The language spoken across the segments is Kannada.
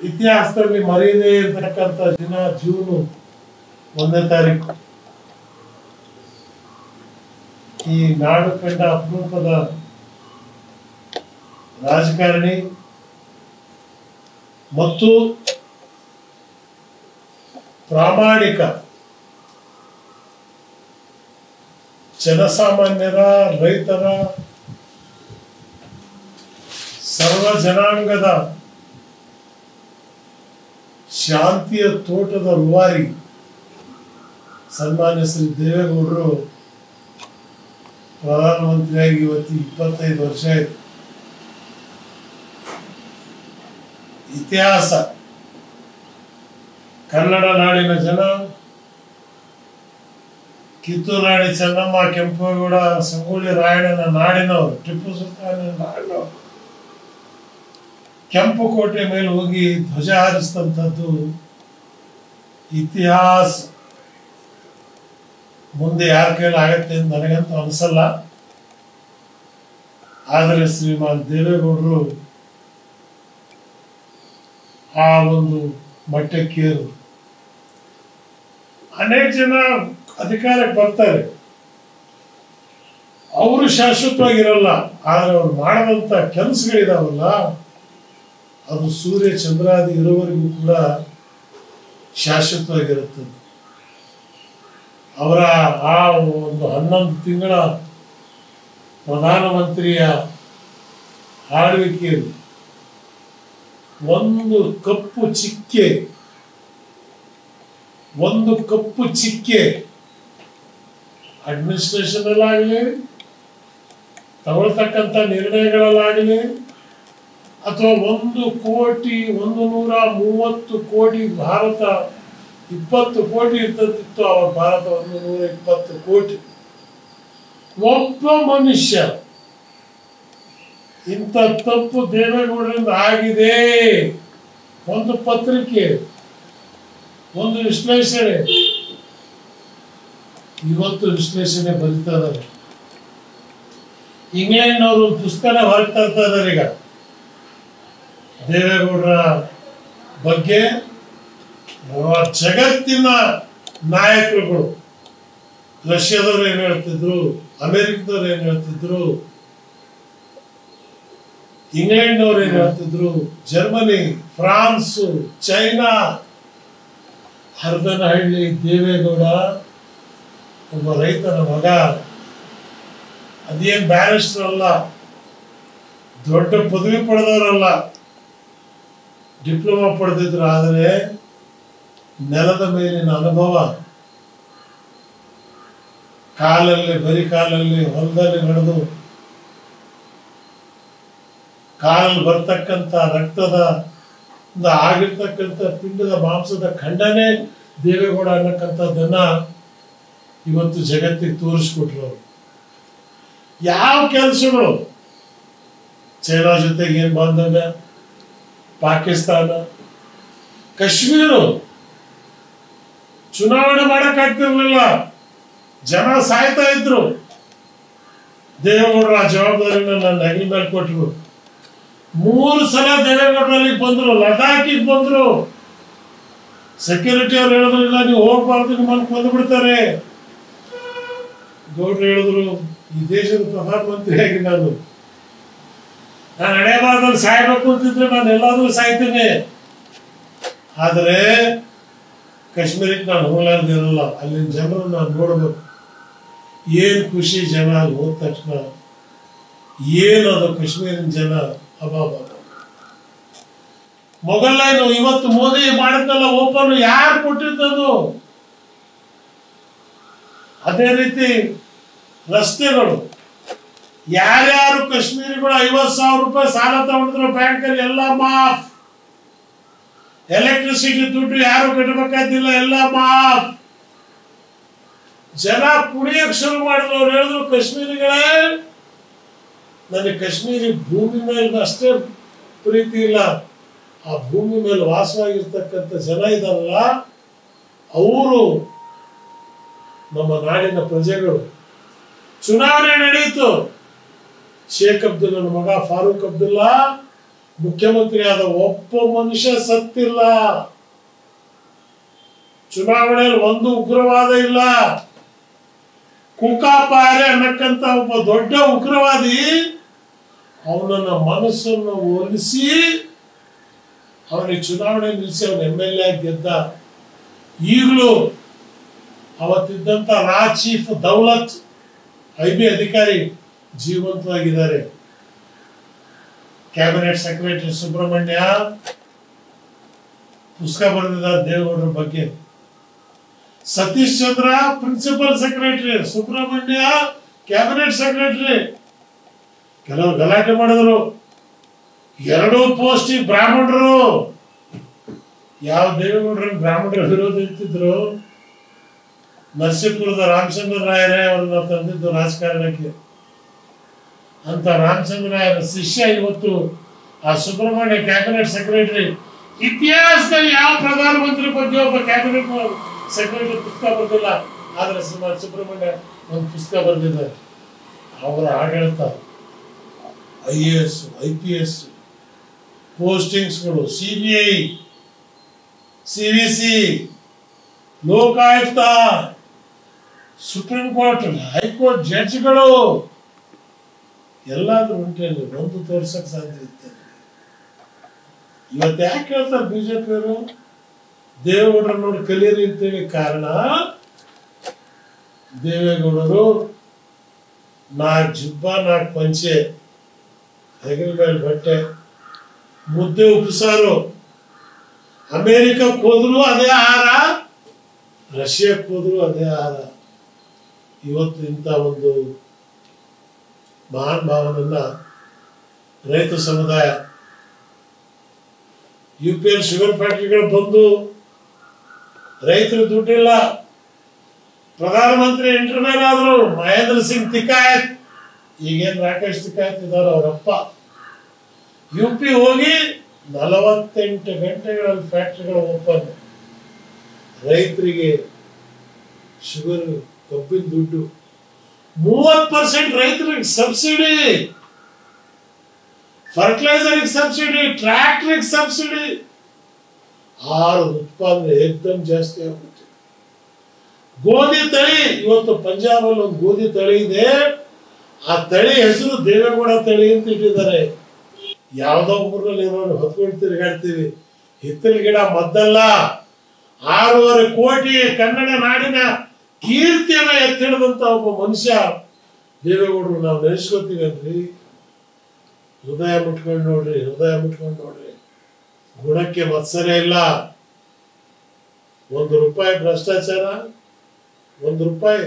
ಇತಿಹಾಸದಲ್ಲಿ ಮರೆಯದೇ ಇರತಕ್ಕಂಥ ದಿನ ಜೂನು ಒಂದನೇ ತಾರೀಕು ಈ ನಾಡು ಕಂಡ ಅಪರೂಪದ ರಾಜಕಾರಣಿ ಮತ್ತು ಪ್ರಾಮಾಣಿಕ ಜನಸಾಮಾನ್ಯರ ರೈತರ ಸರ್ವ ಜನಾಂಗದ ಶಾಂತಿಯ ತೋಟದ ರೂವಾರಿ ಸನ್ಮಾನ್ಯ ಶ್ರೀ ದೇವೇಗೌಡರು ಪ್ರಧಾನಮಂತ್ರಿಯಾಗಿ ಇವತ್ತು ಇಪ್ಪತ್ತೈದು ವರ್ಷ ಆಯ್ತು ಇತಿಹಾಸ ಕನ್ನಡ ನಾಡಿನ ಜನ ಕಿತ್ತೂರು ರಾಣಿ ಚೆನ್ನಮ್ಮ ಕೆಂಪೇಗೌಡ ಸಂಗೊಳ್ಳಿ ರಾಯಣ್ಣನ ನಾಡಿನವರು ಟಿಪ್ಪು ಸುಲ್ತಾನ ನಾಡಿನವರು ಕೆಂಪು ಕೋಟೆ ಮೇಲೆ ಹೋಗಿ ಧ್ವಜ ಹಾರಿಸಿದಂಥದ್ದು ಇತಿಹಾಸ ಮುಂದೆ ಯಾರ ಕೈಲಿ ಆಗತ್ತೆ ಅಂತ ನನಗಂತೂ ಅನಿಸಲ್ಲ ಆದರೆ ಶ್ರೀಮಾನ್ ದೇವೇಗೌಡರು ಆ ಒಂದು ಮಟ್ಟಕ್ಕೇರು ಅನೇಕ ಜನ ಅಧಿಕಾರಕ್ಕೆ ಬರ್ತಾರೆ ಅವರು ಶಾಶ್ವತವಾಗಿರಲ್ಲ ಆದ್ರೆ ಅವ್ರು ಮಾಡದಂತ ಕೆಲಸಗಳಿದಾವಲ್ಲ ಅದು ಸೂರ್ಯ ಚಂದ್ರಾದಿ ಇರೋವರೆಗೂ ಕೂಡ ಶಾಶ್ವತವಾಗಿರುತ್ತದೆ ಅವರ ಆ ಒಂದು ಹನ್ನೊಂದು ತಿಂಗಳ ಪ್ರಧಾನಮಂತ್ರಿಯ ಆಳ್ವಿಕೆಯಲ್ಲಿ ಒಂದು ಕಪ್ಪು ಚಿಕ್ಕೆ ಒಂದು ಕಪ್ಪು ಚಿಕ್ಕೆ ಅಡ್ಮಿನಿಸ್ಟ್ರೇಷನ್ ಅಲ್ಲಾಗಲಿ ತಗೊಳ್ತಕ್ಕಂಥ ನಿರ್ಣಯಗಳಲ್ಲಾಗಲಿ ಅಥವಾ ಒಂದು ಕೋಟಿ ಒಂದು ನೂರ ಮೂವತ್ತು ಕೋಟಿ ಭಾರತ ಇಪ್ಪತ್ತು ಕೋಟಿ ಇರ್ತದಿತ್ತು ಅವಾಗ ಭಾರತ ಒಂದು ನೂರ ಇಪ್ಪತ್ತು ಕೋಟಿ ಒಬ್ಬ ಮನುಷ್ಯ ಇಂಥ ತಪ್ಪು ದೇವೇಗೌಡರಿಂದ ಆಗಿದೆ ಒಂದು ಪತ್ರಿಕೆ ಒಂದು ವಿಶ್ಲೇಷಣೆ ಇವತ್ತು ವಿಶ್ಲೇಷಣೆ ಬರೀತಾ ಇದ್ದಾರೆ ಇಂಗ್ಲೆಂಡ್ನವರು ಪುಸ್ತಕ ಹೊರಗೆ ತರ್ತಾ ಇದ್ದಾರೆ ಈಗ ದೇವೇಗೌಡರ ಬಗ್ಗೆ ಜಗತ್ತಿನ ನಾಯಕರುಗಳು ರಷ್ಯಾದವ್ರು ಏನ್ ಹೇಳ್ತಿದ್ರು ಅಮೆರಿಕದವ್ರು ಏನ್ ಹೇಳ್ತಿದ್ರು ಇಂಗ್ಲೆಂಡ್ನವ್ರು ಏನ್ ಹೇಳ್ತಿದ್ರು Germany France China Haradanahalli Deve Gowda ಒಬ್ಬ ರೈತನ ಮಗ ಅದೇನ್ ಬ್ಯಾರಿಸ್ಟರ್ ಅಲ್ಲ ದೊಡ್ಡ ಪದವಿ ಪಡೆದವರಲ್ಲ ಡಿಪ್ಲೊಮಾ ಪಡೆದಿದ್ರು ಆದರೆ ನೆಲದ ಮೇಲಿನ ಅನುಭವ ಕಾಲಲ್ಲಿ ಬರೀ ಕಾಲಲ್ಲಿ ಹೊಲದಲ್ಲಿ ನಡೆದು ಕಾಲಲ್ಲಿ ಬರ್ತಕ್ಕಂಥ ರಕ್ತದ ಇಂದ ಆಗಿರ್ತಕ್ಕಂಥ ಪಿಂಡದ ಮಾಂಸದ ಖಂಡನೆ ದೇವೇಗೌಡ ಅನ್ನಕ್ಕಂಥದ್ದನ್ನ ಇವತ್ತು ಜಗತ್ತಿಗೆ ತೋರಿಸ್ಕೊಟ್ರು ಅವರು ಯಾವ ಕೆಲಸಗಳು ಚೈನಾ ಜೊತೆಗೆ ಏನ್ ಬಾಂಧವ್ಯ ಪಾಕಿಸ್ತಾನ ಕಾಶ್ಮೀರ ಚುನಾವಣೆ ಮಾಡಕ್ ಆಗ್ತಿರ್ಲಿಲ್ಲ ಜನ ಸಾಯ್ತಾ ಇದ್ರು ದೇವೇಗೌಡರು ಆ ಜವಾಬ್ದಾರಿನ ನನ್ನ ಹೆಗಲ ಮೇಲೆ ಕೊಟ್ರು ಮೂರು ಸಲ ದೇವೇಗೌಡರಲ್ಲಿ ಬಂದ್ರು ಲಡಾಖಿಗೆ ಬಂದ್ರು ಸೆಕ್ಯೂರಿಟಿ ಅವ್ರು ಹೇಳಿದ್ರು ಇಲ್ಲ ನೀವು ಹೋಗ್ಬಾರ್ದು ನಿಮ್ಮನ್ನು ಕೊಂದು ಬಿಡ್ತಾರೆ ಗೌಡ್ರು ಹೇಳಿದ್ರು ಈ ದೇಶದ ಪ್ರಧಾನಮಂತ್ರಿಯಾಗಿ ನಾನು ನಾನು ಹಣೆಬಾರದಲ್ಲಿ ಸಾಯ್ಬೇಕು ಅಂತಿದ್ರೆ ನಾನು ಎಲ್ಲಾದ್ರೂ ಸಾಯ್ತೇನೆ ಆದರೆ ಕಾಶ್ಮೀರಕ್ಕೆ ನಾನು ಹೋಗ್ಲಾರ್ದಿರಲ್ಲ ಅಲ್ಲಿನ ಜನರು ನಾನು ನೋಡ್ಬೇಕು ಏನ್ ಖುಷಿ ಜನ ಅಲ್ಲಿ ಹೋದ ತಕ್ಷಣ ಏನದು ಕಾಶ್ಮೀರಿನ ಜನ ಅಬಾಬ ಮೊಘಲೈನು ಇವತ್ತು ಮೋದಿ ಮಾಡಿದ್ನಲ್ಲ ಓಪನ್ ಯಾರು ಕೊಟ್ಟಿದ್ದದು ಅದೇ ರೀತಿ ರಸ್ತೆಗಳು ಯಾರ್ಯಾರು ಕಾಶ್ಮೀರಿಗಳು ಐವತ್ ಸಾವಿರ ರೂಪಾಯಿ ಸಾಲ ತಗೊಂಡಿದ್ರು ಬ್ಯಾಂಕಲ್ಲಿ ಎಲ್ಲ ಮಾಫ್ ಎಲೆಕ್ಟ್ರಿಸಿಟಿ ದುಡ್ಡು ಯಾರು ಕಟ್ಟಬೇಕಾದಿಲ್ಲ ಎಲ್ಲ ಮಾಫ್ ಜನ ಕುಡಿಯಕ್ ಶುರು ಮಾಡಿದ್ರು ಅವ್ರು ಹೇಳಿದ್ರು ಕಾಶ್ಮೀರಿಗಳೇ ನನಗೆ ಕಾಶ್ಮೀರಿ ಭೂಮಿ ಮೇಲೆ ಅಷ್ಟೇ ಪ್ರೀತಿ ಇಲ್ಲ ಆ ಭೂಮಿ ಮೇಲೆ ವಾಸವಾಗಿರ್ತಕ್ಕಂಥ ಜನ ಇದಾರಲ್ಲ ಅವರು ನಮ್ಮ ನಾಡಿನ ಪ್ರಜೆಗಳು ಚುನಾವಣೆ ನಡೆಯಿತು ಶೇಖ್ ಅಬ್ದುಲ್ಲನ ಮಗ ಫಾರೂಕ್ ಅಬ್ದುಲ್ಲಾ ಮುಖ್ಯಮಂತ್ರಿ ಆದ ಒಬ್ಬ ಮನುಷ್ಯ ಸತ್ತಿಲ್ಲ ಚುನಾವಣೆಯಲ್ಲಿ ಒಂದು ಉಗ್ರವಾದ ಇಲ್ಲ ಕುಕಾಪಾರೆ ಅನ್ನಕ್ಕಂತ ಒಬ್ಬ ದೊಡ್ಡ ಉಗ್ರವಾದಿ ಅವನನ್ನ ಮನಸ್ಸನ್ನು ಒಲಿಸಿ ಅವನಿಗೆ ಚುನಾವಣೆ ನಿಲ್ಲಿಸಿ ಅವನ ಎಮ್ ಎಲ್ ಎ ಗೆದ್ದ ಈಗಲೂ ಅವತ್ತಿದ್ದಂತ ರಾ ಚೀಫ್ ದೌಲತ್ ಐ ಬಿ ಅಧಿಕಾರಿ ಜೀವಂತವಾಗಿದ್ದಾರೆ ಕ್ಯಾಬಿನೆಟ್ ಸೆಕ್ರೆಟರಿ ಸುಬ್ರಹ್ಮಣ್ಯ ಪುಸ್ತಕ ಬರೆದಿದ್ದಾರೆ ದೇವೇಗೌಡರ ಬಗ್ಗೆ Satish Chandra principal secretary Subrahmanya cabinet secretary ಕೆಲವರು ಗಲಾಟೆ ಮಾಡಿದ್ರು ಎರಡೂ ಪೋಸ್ಟ್ ಬ್ರಾಹ್ಮಣರು ಯಾವ ದೇವೇಗೌಡರನ್ನು ಬ್ರಾಹ್ಮಣರ ವಿರೋಧ ಇರ್ತಿದ್ರು ನರಸೀಪುರದ ರಾಮಚಂದ್ರ ರಾಯರೇ ಅವ್ರನ್ನ ತಂದಿದ್ದು ರಾಜಕಾರಣಕ್ಕೆ ಅಂತ ರಾಮಚಂದ್ರ ರಾಯರ ಶಿಷ್ಯ ಇವತ್ತು ಆ ಸುಬ್ರಹ್ಮಣ್ಯ ಕ್ಯಾಬಿನೆಟ್ ಸೆಕ್ರೆಟರಿ ಇತಿಹಾಸದಲ್ಲಿ ಯಾವ ಪ್ರಧಾನಮಂತ್ರಿ ಬಗ್ಗೆ ಒಬ್ಬ ಕ್ಯಾಬಿನೆಟ್ ಸೆಕ್ರೆಟರಿ ಪುಸ್ತಕ ಬರೆದಿಲ್ಲ ಆದ್ರೆ ಸುಮಾರು ಸುಬ್ರಹ್ಮಣ್ಯ ಒಂದು ಪುಸ್ತಕ ಬರೆದಿದ್ದಾರೆ ಅವರ ಆಡಳಿತ I A S I P S ಪೋಸ್ಟಿಂಗ್ಸ್ಗಳು C B I C V C Lokayukta supreme court high court ಜಡ್ಜ್ಗಳು ಎಲ್ಲಾದ್ರೂ ಉಂಟೇಳಿ ಒಂದು ತೋರ್ಸಕ್ ಸಾಧ್ಯ ಇತ್ತು ಇವತ್ತು ಯಾಕೆ ಹೇಳ್ತಾರೆ ಬಿಜೆಪಿಯವರು ದೇವೇಗೌಡರ ನೋಡಿ ಕಲೀರಿ ಅಂತೇಳಿ ಕಾರಣ ದೇವೇಗೌಡರು ನಾಲ್ಕು ಜಿಬ್ಬ ನಾಲ್ಕು ಪಂಚೆ ಹೆಗಲ ಮೇಲೆ ಬಟ್ಟೆ ಮುದ್ದೆ ಉಪಸಾರು ಅಮೇರಿಕಕ್ಕೆ ಹೋದ್ರು ಅದೇ ಆಹಾರ ರಷ್ಯಾಕ್ಕೆ ಹೋದ್ರು ಅದೇ ಆಹಾರ ಇವತ್ತು ಇಂಥ ಒಂದು ಮಹಾನ್ ಭಾವನನ್ನ ರೈತ ಸಮುದಾಯ ಯು ಪಿ ಎಲ್ ಶುಗರ್ ಫ್ಯಾಕ್ಟ್ರಿಗಳು ಬಂದು ರೈತರು ದುಡ್ಡಿಲ್ಲ ಪ್ರಧಾನಮಂತ್ರಿ ಇಂಟರ್ವ್ಯೂರ್ ಆದ್ರು ಮಹೇಂದ್ರ ಸಿಂಗ್ ತಿಕಾಯತ್ ಈಗೇನ್ ರಾಕೇಶ್ ತಿಕಾಯತ್ ಇದಾರ ಅವರಪ್ಪ ಯು ಪಿ ಹೋಗಿ ನಲವತ್ತೆಂಟು ಗಂಟೆಗಳಲ್ಲಿ ಫ್ಯಾಕ್ಟ್ರಿಗಳು ಓಪನ್ ರೈತರಿಗೆ ಶುಗರ್ ಕಬ್ಬಿನ ದುಡ್ಡು ಮೂವತ್ ಪರ್ಸೆಂಟ್ ರೈತರಿಗೆ ಸಬ್ಸಿಡಿ ಫರ್ಟಿಲೈಸರ್ಗೆ ಸಬ್ಸಿಡಿ ಟ್ರ್ಯಾಕ್ಟರ್ಗೆ ಸಬ್ಸಿಡಿ ಆರು ಉತ್ಪಾದನೆ ಏಕ್ದಮ್ ಜಾಸ್ತಿ ಆಗುತ್ತೆ ಗೋಧಿ ತಳಿ ಇವತ್ತು ಪಂಜಾಬ್ ಅಲ್ಲಿ ಒಂದು ಗೋಧಿ ತಳಿ ಇದೆ ಆ ತಳಿ ಹೆಸರು ದೇವೇಗೌಡ ತಳಿ ಅಂತ ಇಟ್ಟಿದ್ದಾರೆ ಯಾವ್ದೋ ಊರಲ್ಲಿ ಏನೋ ಹೊತ್ಕೊಂಡು ತಿರುಗಾಡ್ತೀವಿ ಹಿತ್ತಲ ಗಿಡ ಮದ್ದಲ್ಲ ಆರೂವರೆ ಕೋಟಿ ಕನ್ನಡ ನಾಡಿನ ಕೀರ್ತಿಯನ್ನ ಎತ್ತಿಡಿದಂತ ಒಬ್ಬ ಮನುಷ್ಯ ದೇವೇಗೌಡರು ನಾವು ನೆನೆಸ್ಕೋತೀವಲ್ರಿ ಹೃದಯ ಮುಟ್ಕೊಂಡು ನೋಡ್ರಿ ಹೃದಯ ಮುಟ್ಕೊಂಡು ನೋಡ್ರಿ ಗುಣಕ್ಕೆ ಮತ್ಸರ ಇಲ್ಲ ಒಂದು ರೂಪಾಯಿ ಭ್ರಷ್ಟಾಚಾರ ಒಂದು ರೂಪಾಯಿ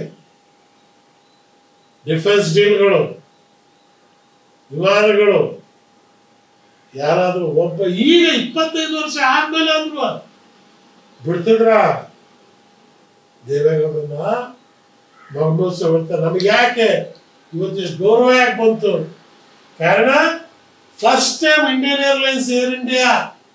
ಡಿಫೆನ್ಸ್ ಡೀಲ್ಗಳು ವಿಮಾನಗಳು ಯಾರಾದ್ರೂ ಒಬ್ಬ ಈಗ ಇಪ್ಪತ್ತೈದು ವರ್ಷ ಆದ್ಮೇಲೆ ಅಂದ್ರು ಬಿಡ್ತಿದ್ರ ದೇವೇಗೌಡರನ್ನ ಮಗನೋತ್ಸವ ಬರ್ತಾರೆ ನಮಗೆ ಯಾಕೆ ಇವತ್ತಿಷ್ಟು ಗೌರವ ಯಾಕೆ ಬಂತು ಕಾರಣ first time Indian Airlines Air India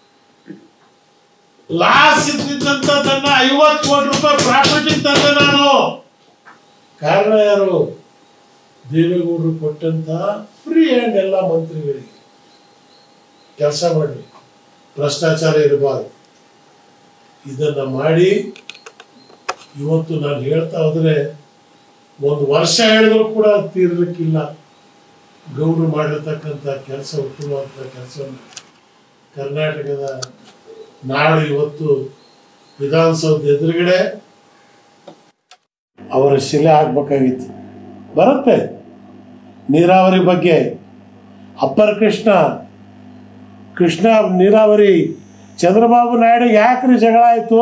loss ಇದ್ದಿದ್ದಂತದನ್ನ ಐವತ್ತು ಕೋಟಿ ರೂಪಾಯಿ ಪ್ರಾಫಿಟ್ ತಂದೆ ನಾನು ಕಾರಣ ಯಾರು ದೇವೇಗೌಡರು ಕೊಟ್ಟಂತ ಫ್ರೀ ಹ್ಯಾಂಡ್ ಎಲ್ಲ ಮಂತ್ರಿಗಳಿಗೆ ಕೆಲಸ ಮಾಡಿ ಭ್ರಷ್ಟಾಚಾರ ಇರಬಾರ್ದು ಇದನ್ನ ಮಾಡಿ ಇವತ್ತು ನಾನು ಹೇಳ್ತಾ ಹೋದ್ರೆ ಒಂದು ವರ್ಷ ಹೇಳಿದ್ರು ಕೂಡ ಅದು ತೀರ್ಲಿಕ್ಕಿಲ್ಲ ಗೌಡ್ರು ಮಾಡಿರ್ತಕ್ಕಂಥ ಕೆಲಸ ಉತ್ತಮವಾದ ಕೆಲಸವನ್ನು ಕರ್ನಾಟಕದ ನಾಡು ಇವತ್ತು ವಿಧಾನಸೌಧ ಎದುರುಗಡೆ ಅವರ ಶಿಲೆ ಆಗ್ಬೇಕಾಗಿತ್ತು ಬರುತ್ತೆ ನೀರಾವರಿ ಬಗ್ಗೆ ಅಪ್ಪರ್ ಕೃಷ್ಣ ಕೃಷ್ಣ ನೀರಾವರಿ ಚಂದ್ರಬಾಬು ನಾಯ್ಡು ಯಾಕ್ರಿ ಜಗಳ ಆಯ್ತು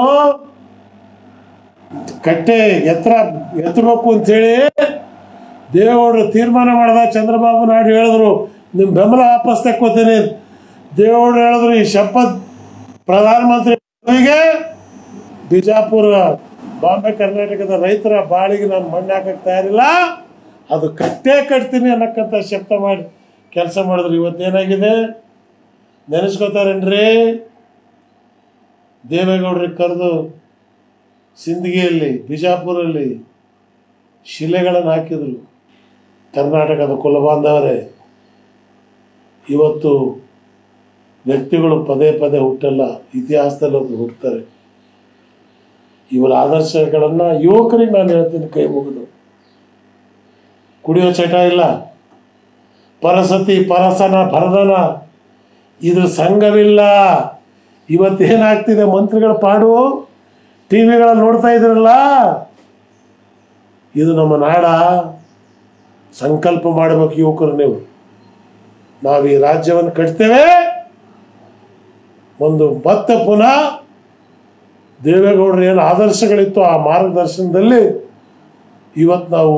ಕಟ್ಟೆ ಎತ್ತರ ಎತ್ತಬೇಕು ಅಂತೇಳಿ ದೇವೇಗೌಡರು ತೀರ್ಮಾನ ಮಾಡಿದ ಚಂದ್ರಬಾಬು ನಾಯ್ಡು ಹೇಳಿದ್ರು ನಿಮ್ಮ ಬೆಂಬಲ ವಾಪಸ್ ತಕ್ಕೋತೀನಿ ದೇವೇಗೌಡರು ಹೇಳಿದ್ರು ಈ ಶಪಥ್ ಪ್ರಧಾನಮಂತ್ರಿ ಪದವಿಗೆ ಬಿಜಾಪುರ ಬಾಂಬೆ ಕರ್ನಾಟಕದ ರೈತರ ಬಾಳಿಗೆ ನಾನು ಮಣ್ಣು ಹಾಕಕ್ಕೆ ತಯಾರಿಲ್ಲ ಅದು ಕಟ್ಟೇ ಕಟ್ತೀನಿ ಅನ್ನಕ್ಕಂತ ಶಬ್ದ ಮಾಡಿ ಕೆಲಸ ಮಾಡಿದ್ರು ಇವತ್ತೇನಾಗಿದೆ ನೆನೆಸ್ಕೋತಾರೇನ್ರಿ ದೇವೇಗೌಡರಿಗೆ ಕರೆದು ಸಿಂದಗಿಯಲ್ಲಿ ಬಿಜಾಪುರಲ್ಲಿ ಶಿಲೆಗಳನ್ನು ಹಾಕಿದರು ಕರ್ನಾಟಕದ ಕುಲಬಾಂಧವರೇ ಇವತ್ತು ವ್ಯಕ್ತಿಗಳು ಪದೇ ಪದೇ ಹುಟ್ಟಲ್ಲ ಇತಿಹಾಸದಲ್ಲಿ ಒಬ್ರು ಹುಟ್ಟುತ್ತಾರೆ ಇವರ ಆದರ್ಶಗಳನ್ನು ಯುವಕರಿಗೆ ನಾನು ಹೇಳ್ತೀನಿ ಕೈ ಮುಗಿದು ಕುಡಿಯೋ ಚಟ ಇಲ್ಲ ಪರಸತಿ ಪರಸನ ಭರದನ ಇದ್ರ ಸಂಘವಿಲ್ಲ ಇವತ್ತೇನಾಗ್ತಿದೆ ಮಂತ್ರಿಗಳ ಪಾಡು ಟಿ ವಿಗಳಲ್ಲಿ ನೋಡ್ತಾ ಇದ್ರಲ್ಲ ಇದು ನಮ್ಮ ನಾಡ ಸಂಕಲ್ಪ ಮಾಡಬೇಕು ಯುವಕರು ನೀವು ನಾವು ಈ ರಾಜ್ಯವನ್ನು ಕಟ್ತೇವೆ ಒಂದು ಮತ್ತೆ ಪುನಃ ದೇವೇಗೌಡರ ಏನು ಆದರ್ಶಗಳಿತ್ತು ಆ ಮಾರ್ಗದರ್ಶನದಲ್ಲಿ ಇವತ್ತು ನಾವು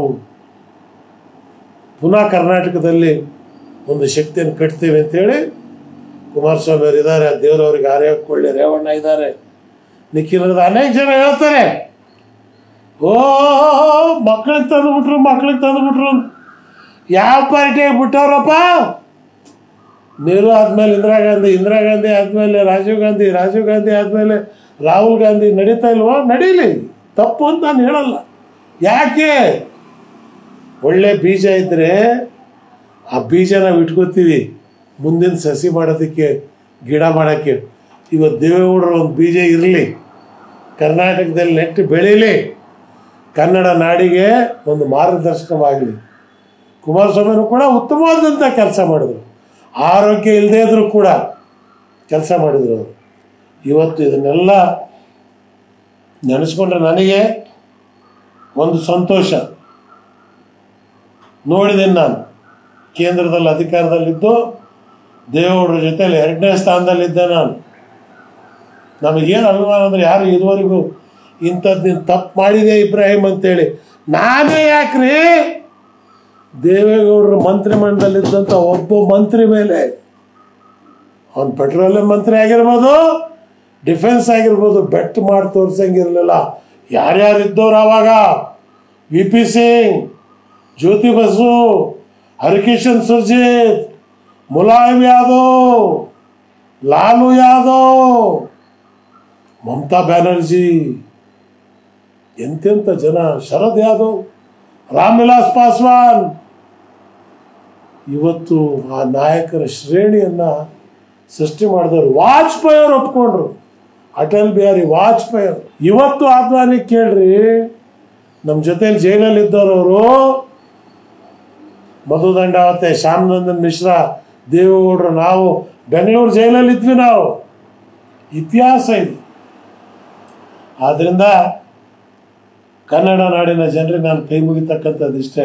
ಪುನಃ ಕರ್ನಾಟಕದಲ್ಲಿ ಒಂದು ಶಕ್ತಿಯನ್ನು ಕಟ್ತೇವೆ ಅಂತೇಳಿ ಕುಮಾರಸ್ವಾಮಿ ಅವರು ಇದ್ದಾರೆ ದೇವರವ್ರಿಗೆ ಆರ್ಯ ಕೊಳ್ಳಿ ರೇವಣ್ಣ ಇದ್ದಾರೆ ನಿಖಿಲರದ ಅನೇಕ ಜನ ಹೇಳ್ತಾರೆ ಓ ಮಕ್ಳಿಗೆ ತಂದುಬಿಟ್ರು ಮಕ್ಳಿಗೆ ತಂದುಬಿಟ್ರು ಅಂತ. ಯಾವ ಪಾರ್ಟಿಯಾಗಿ ಬಿಟ್ಟವ್ರಪ್ಪ ನೆಹರು ಆದ್ಮೇಲೆ ಇಂದಿರಾ ಗಾಂಧಿ ಇಂದಿರಾ ಗಾಂಧಿ ಆದ್ಮೇಲೆ ರಾಜೀವ್ ಗಾಂಧಿ ರಾಜೀವ್ ಗಾಂಧಿ ಆದ್ಮೇಲೆ ರಾಹುಲ್ ಗಾಂಧಿ ನಡೀತಾ ಇಲ್ವಾ ನಡೀಲಿ ತಪ್ಪು ಅಂತ ನಾನು ಹೇಳಲ್ಲ ಯಾಕೆ ಒಳ್ಳೆ ಬೀಜ ಇದ್ದರೆ ಆ ಬೀಜ ನಾವು ಇಟ್ಕೋತೀವಿ ಮುಂದಿನ ಸಸಿ ಮಾಡೋದಕ್ಕೆ ಗಿಡ ಮಾಡೋಕ್ಕೆ ಇವತ್ತು ದೇವೇಗೌಡರ ಒಂದು ಬೀಜ ಇರಲಿ ಕರ್ನಾಟಕದಲ್ಲಿ ನೆಟ್ಟು ಬೆಳೀಲಿ ಕನ್ನಡ ನಾಡಿಗೆ ಒಂದು ಮಾರ್ಗದರ್ಶನವಾಗಲಿ ಕುಮಾರಸ್ವಾಮಿನೂ ಕೂಡ ಉತ್ತಮವಾದಂಥ ಕೆಲಸ ಮಾಡಿದರು ಆರೋಗ್ಯ ಇಲ್ಲದೇ ಇದ್ರೂ ಕೂಡ ಕೆಲಸ ಮಾಡಿದರು ಅವರು ಇವತ್ತು ಇದನ್ನೆಲ್ಲ ನೆನೆಸ್ಕೊಂಡ್ರೆ ನನಗೆ ಒಂದು ಸಂತೋಷ ನೋಡಿದ್ದೀನಿ ನಾನು ಕೇಂದ್ರದಲ್ಲಿ ಅಧಿಕಾರದಲ್ಲಿದ್ದು ದೇವೇಗೌಡರ ಜೊತೆಲಿ ಎರಡನೇ ಸ್ಥಾನದಲ್ಲಿದ್ದೆ ನಾನು ನಮಗೇನು ಅಭಿಮಾನ ಅಂದರೆ ಯಾರು ಇದುವರೆಗೂ ಇಂಥದ್ದು ನೀನು ತಪ್ಪು ಮಾಡಿದೆ ಇಬ್ರಾಹಿಂ ಅಂತೇಳಿ ನಾನೇ ಯಾಕ್ರಿ ದೇವೇಗೌಡರ ಮಂತ್ರಿಮಂಡಲದಲ್ಲಿದ್ದಂಥ ಒಬ್ಬ ಮಂತ್ರಿ ಮೇಲೆ ಅವನು ಪೆಟ್ರೋಲಿಯಂ ಮಂತ್ರಿ ಆಗಿರ್ಬೋದು ಡಿಫೆನ್ಸ್ ಆಗಿರ್ಬೋದು ಬೆಟ್ ಮಾಡಿ ತೋರ್ಸಂಗಿರಲಿಲ್ಲ ಯಾರ್ಯಾರು ಇದ್ದವ್ರು ಆವಾಗ ವಿ ಪಿ ಸಿಂಗ್ ಜ್ಯೋತಿ ಬಸು ಹರಿಕಿಶನ್ ಸುರ್ಜಿತ್ ಮುಲಾಯಂ ಯಾದವ್ ಲಾಲು ಯಾದವ್ ಮಮತಾ ಬ್ಯಾನರ್ಜಿ ಎಂತೆಂಥ ಜನ ಶರದ್ ಯಾದವ್ ರಾಮ್ ವಿಲಾಸ್ ಪಾಸ್ವಾನ್ ಇವತ್ತು ಆ ನಾಯಕರ ಶ್ರೇಣಿಯನ್ನು ಸೃಷ್ಟಿ ಮಾಡಿದವರು ವಾಜಪೇಯಿ ಅವರು ಒಪ್ಕೊಂಡ್ರು ಅಟಲ್ ಬಿಹಾರಿ ವಾಜಪೇಯಿ ಅವರು ಇವತ್ತು ಆದ್ವಾನಿ ಕೇಳ್ರಿ ನಮ್ಮ ಜೊತೆಲಿ ಜೈಲಲ್ಲಿ ಇದ್ದವರು ಮಧುದಂಡಾವತೆ ಶ್ಯಾಮನಂದನ್ ಮಿಶ್ರಾ ದೇವೇಗೌಡರು ನಾವು ಬೆಂಗಳೂರು ಜೈಲಲ್ಲಿ ಇದ್ವಿ ನಾವು ಇತಿಹಾಸ ಇದು ಆದ್ದರಿಂದ ಕನ್ನಡ ನಾಡಿನ ಜನರಿಗೆ ನಾನು ಕೈ ಮುಗಿತಕ್ಕಂಥದ್ದು ಇಷ್ಟೇ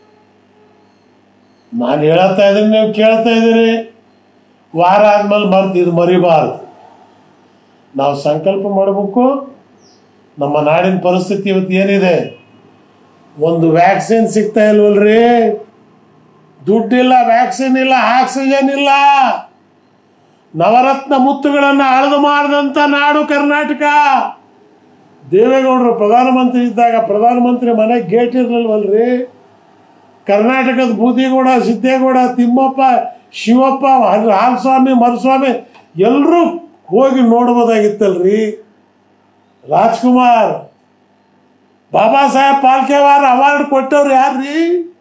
ನಾನು ಹೇಳತ್ತಾ ಇದ್ದೀನಿ ನೀವು ಕೇಳ್ತಾ ಇದ್ದೀರಿ ವಾರ ಆದ್ಮೇಲೆ ಮರ್ತು ಇದು ಮರಿಬಾರ್ದು ನಾವು ಸಂಕಲ್ಪ ಮಾಡಬೇಕು ನಮ್ಮ ನಾಡಿನ ಪರಿಸ್ಥಿತಿ ಇವತ್ತು ಏನಿದೆ ಒಂದು ವ್ಯಾಕ್ಸಿನ್ ಸಿಗ್ತಾ ಇಲ್ವಲ್ರಿ ದುಡ್ಡಿಲ್ಲ ವ್ಯಾಕ್ಸಿನ್ ಇಲ್ಲ ಆಕ್ಸಿಜನ್ ಇಲ್ಲ ನವರತ್ನ ಮುತ್ತುಗಳನ್ನು ಅಳೆದು ಮಾಡಿದಂಥ ನಾಡು ಕರ್ನಾಟಕ ದೇವೇಗೌಡರು ಪ್ರಧಾನಮಂತ್ರಿ ಇದ್ದಾಗ ಪ್ರಧಾನಮಂತ್ರಿ ಮನೆಗೆ ಗೇಟ್ ಇರಲಿಲ್ವಲ್ರಿ ಕರ್ನಾಟಕದ ಬೂದಿಗೌಡ ಸಿದ್ದೇಗೌಡ ತಿಮ್ಮಪ್ಪ ಶಿವಪ್ಪ ಹಾಲ್- ಹಾಲ್ಸ್ವಾಮಿ ಮರುಸ್ವಾಮಿ ಎಲ್ಲರೂ ಹೋಗಿ ನೋಡ್ಬೋದಾಗಿತ್ತಲ್ರಿ ರಾಜ್ಕುಮಾರ್ ಬಾಬಾ ಸಾಹೇಬ್ ಪಾಲ್ಕೆವಾರ್ ಅವಾರ್ಡ್ ಕೊಟ್ಟವ್ರು ಯಾರ್ರಿ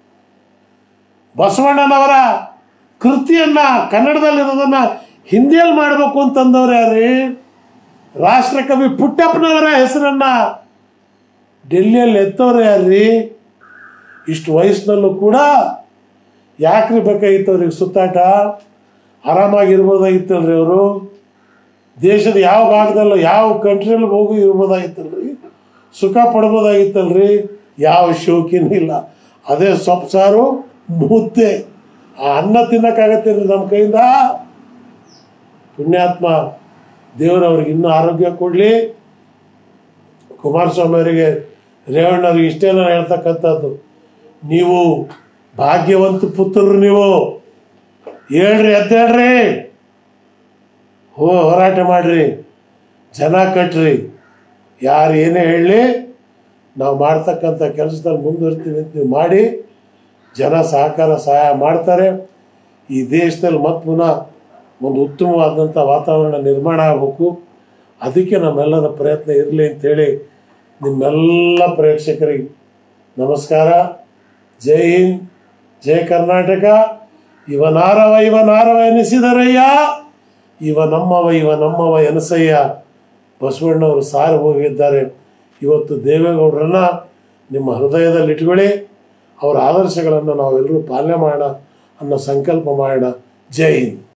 ಬಸವಣ್ಣನವರ ಕೃತಿಯನ್ನ ಕನ್ನಡದಲ್ಲಿರೋದನ್ನ ಹಿಂದಿಯಲ್ಲಿ ಮಾಡಬೇಕು ಅಂತಂದವ್ರು ಯಾರ್ರಿ ರಾಷ್ಟ್ರಕವಿ ಪುಟ್ಟಪ್ಪನವರ ಹೆಸರನ್ನ ಡೆಲ್ಲಿಯಲ್ಲಿ ಎತ್ತವ್ರು ಯಾರ್ರಿ ಇಷ್ಟು ವಯಸ್ಸಿನಲ್ಲೂ ಕೂಡ ಯಾಕ್ರಿ ಬೇಕಾಗಿತ್ತು ಅವ್ರಿಗೆ ಸುತ್ತಾಟ ಆರಾಮಾಗಿರ್ಬೋದಾಗಿತ್ತಲ್ರಿ ಅವರು ದೇಶದ ಯಾವ ಭಾಗದಲ್ಲೂ ಯಾವ ಕಂಟ್ರಿಯಲ್ಲಿ ಹೋಗಿ ಇರ್ಬೋದಾಗಿತ್ತಲ್ರಿ ಸುಖ ಪಡ್ಬೋದಾಗಿತ್ತಲ್ರಿ ಯಾವ ಶೋಕಿನೂ ಇಲ್ಲ ಅದೇ ಸೊಪ್ಪು ಸಾರು ಮುದ್ದೆ ಆ ಅನ್ನ ತಿನ್ನಕ್ಕಾಗತ್ತೇನ್ರಿ ನಮ್ಮ ಕೈಯಿಂದ ಪುಣ್ಯಾತ್ಮ ದೇವರವ್ರಿಗೆ ಇನ್ನೂ ಆರೋಗ್ಯ ಕೊಡಲಿ ಕುಮಾರಸ್ವಾಮಿ ಅವರಿಗೆ ರೇವಣ್ಣವ್ರಿಗೆ ಇಷ್ಟೇ ನಾನು ಹೇಳ್ತಕ್ಕಂಥದ್ದು ನೀವು ಭಾಗ್ಯವಂತ ಪುತ್ರರು ನೀವು ಹೇಳ್ರಿ ಎದ್ದೇಳ್ರಿ ಹೋ ಹೋರಾಟ ಮಾಡ್ರಿ ಜನ ಕಟ್ರಿ ಯಾರು ಏನೇ ಹೇಳಲಿ ನಾವು ಮಾಡ್ತಕ್ಕಂಥ ಕೆಲಸದಲ್ಲಿ ಮುಂದುವರಿತೀವಿ ಅಂತ ನೀವು ಮಾಡಿ ಜನ ಸಹಕಾರ ಸಹಾಯ ಮಾಡ್ತಾರೆ ಈ ದೇಶದಲ್ಲಿ ಮತ್ತೆ ಪುನಃ ಒಂದು ಉತ್ತಮವಾದಂಥ ವಾತಾವರಣ ನಿರ್ಮಾಣ ಆಗಬೇಕು ಅದಕ್ಕೆ ನಮ್ಮೆಲ್ಲರ ಪ್ರಯತ್ನ ಇರಲಿ ಅಂತೇಳಿ ನಿಮ್ಮೆಲ್ಲ ಪ್ರೇಕ್ಷಕರಿಗೆ ನಮಸ್ಕಾರ ಜೈ ಹಿಂದ್ ಜೈ ಕರ್ನಾಟಕ ಇವನಾರವ ಇವನಾರವ ಎನಿಸಿದರಯ್ಯ ಇವ ನಮ್ಮವ ಇವ ನಮ್ಮವ ಎನಸಯ್ಯ ಬಸವಣ್ಣವರು ಸಾರಿ ಹೋಗಿದ್ದಾರೆ ಇವತ್ತು ದೇವೇಗೌಡರನ್ನ ನಿಮ್ಮ ಹೃದಯದಲ್ಲಿ ಇಟ್ಕೊಳ್ಳಿ ಅವರ ಆದರ್ಶಗಳನ್ನು ನಾವೆಲ್ಲರೂ ಪಾಲನೆ ಮಾಡೋಣ ಅನ್ನೋ ಸಂಕಲ್ಪ ಮಾಡೋಣ ಜೈ ಹಿಂದ್